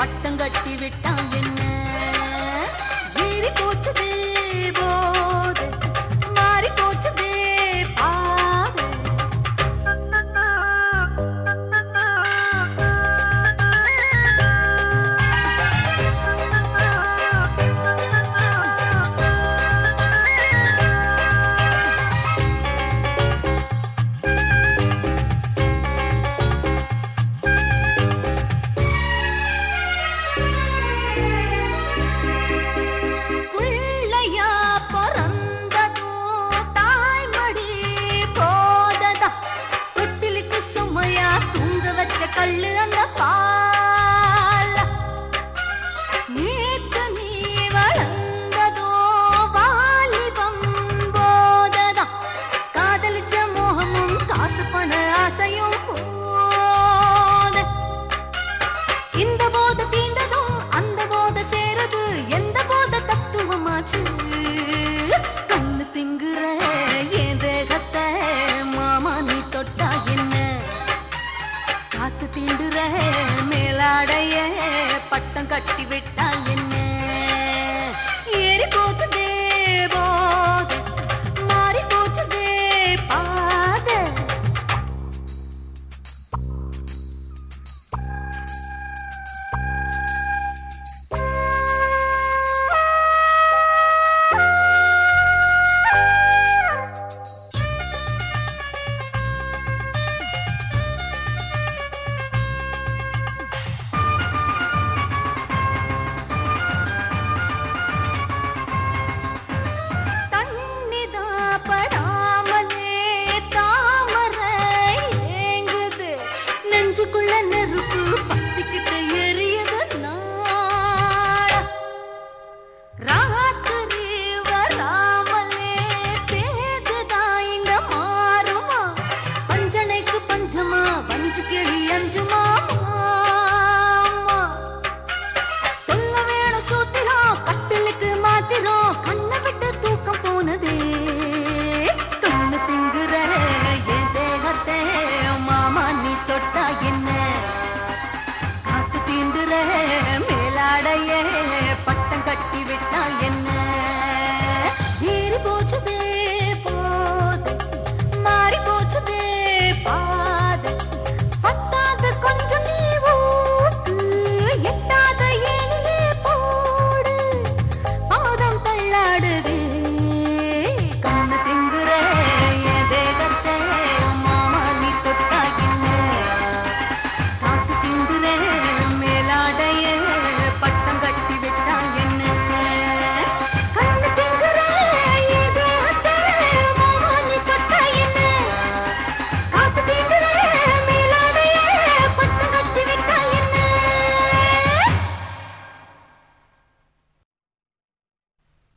பட்டம் கட்டி விட்டான் என்ன ஏறி போச்சுதே போது மாறி போச்சுதே பாரு பிள்ளையா பிறந்ததும் தாய்மடி போததா தொட்டிலுக்கு சுமையா தூங்க வச்ச கல்லு அந்த பால் நேத்து நீ வளர்ந்ததோ வாலிபம் போததா காதலிச்ச மோகமும் காசு பண ஆசையும் போத இந்த போத தீண்டதும் அந்த போத சேருது எந்த போத தத்துவமாச்சு கண்ணு திங்குற என் தேகத்தை மாமா நீ தொட்டா என்ன காத்து தீண்டுற மேலாடைய பட்டம் கட்டி விட்டா என்ன